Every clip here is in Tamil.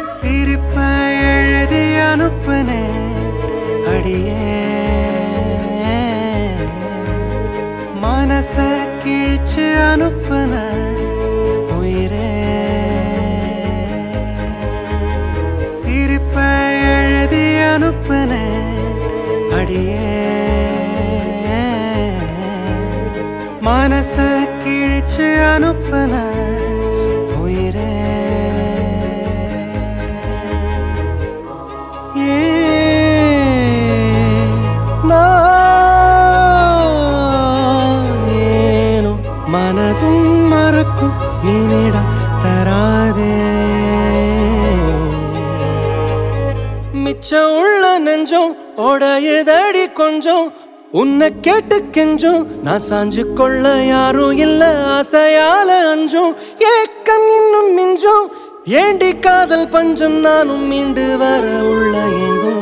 சிரிப்ப எழுதி அனுப்புனே அடியே மனச கிழிச்சு அனுப்புன உயிரே சிரிப்ப எழுதி அனுப்புன அடியே மனச கிழிச்சு அனுப்புன உயிரே ஏன் நான் ஏனோ மனதும் மறக்கும் நிமிடம் தராதே மிச்சம் உள்ள நெஞ்சம் உடையுதடி கொஞ்சம் உன்னை கேட்டு கெஞ்சும் நான் சாஞ்சு கொள்ள யாரும் இல்ல ஆசையால அஞ்சும் ஏக்கம் இன்னும் மிஞ்சும் ஏண்டி காதல் பஞ்சம் நானும் மீண்டு வர உள்ள எங்கும்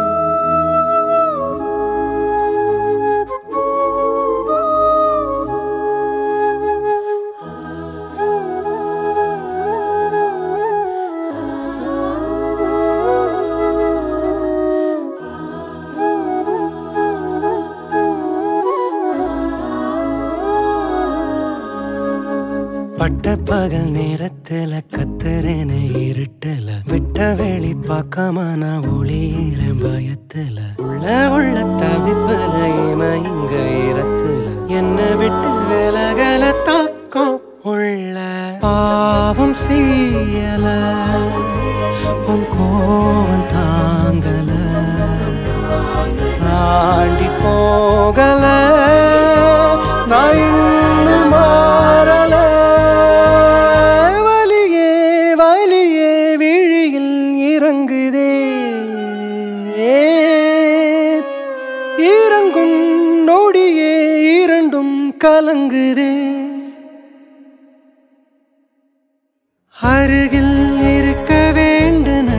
பட்ட பகல் நேரத்துல கத்துறேன இருட்டுல விட்ட வெளி பார்க்காம நான் ஒளியிறேன் பயத்துல உள்ள உள்ள தவிப்புல இமயங்க இரத்துல என்ன விட்டு விலகல தாக்கம் உள்ள பாவம் செய்யல உன் கோவம் தாங்கல தாண்டி போகல நான் இன்னும் மாறல வலியே வலியே விழியில் இறங்குதே இறங்கும் நொடியே இரண்டும் கலங்குதே அருகில் இருக்க வேண்டுன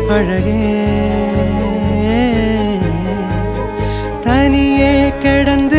அழகே தனியே கிடந்து